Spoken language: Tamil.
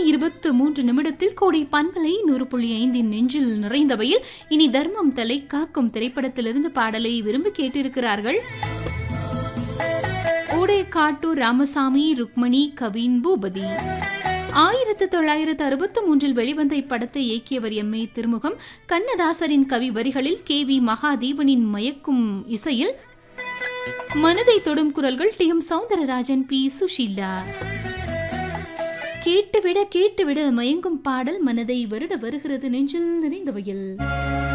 இருபத்து மூன்று நிமிடத்தில் கோடை பண்பலை நூறு புள்ளி ஐந்தின் நெஞ்சில் நிறைந்தவையில் இனி தர்மம் தலை காக்கும் திரைப்படத்திலிருந்து பாடலை விரும்பி கேட்டிருக்கிறார்கள் ஊடே காட்டூர் ராமசாமி ருக்மணி கவின் பூபதி ஆயிரத்து தொள்ளாயிரத்து அறுபத்து மூன்றில் வெளிவந்த இப்படத்தை இயக்கியவர் எம் ஏ திருமுகம் கண்ணதாசரின் கவி வரிகளில் கே வி மகாதேவனின் மயக்கும் இசையில் மனதை தொடும் குரல்கள் T M Soundararajan P Susheela கேட்டுவிட கேட்டுவிட மயங்கும் பாடல் மனதை வருட வருகிறது நெஞ்சில் நிறைந்தவையில்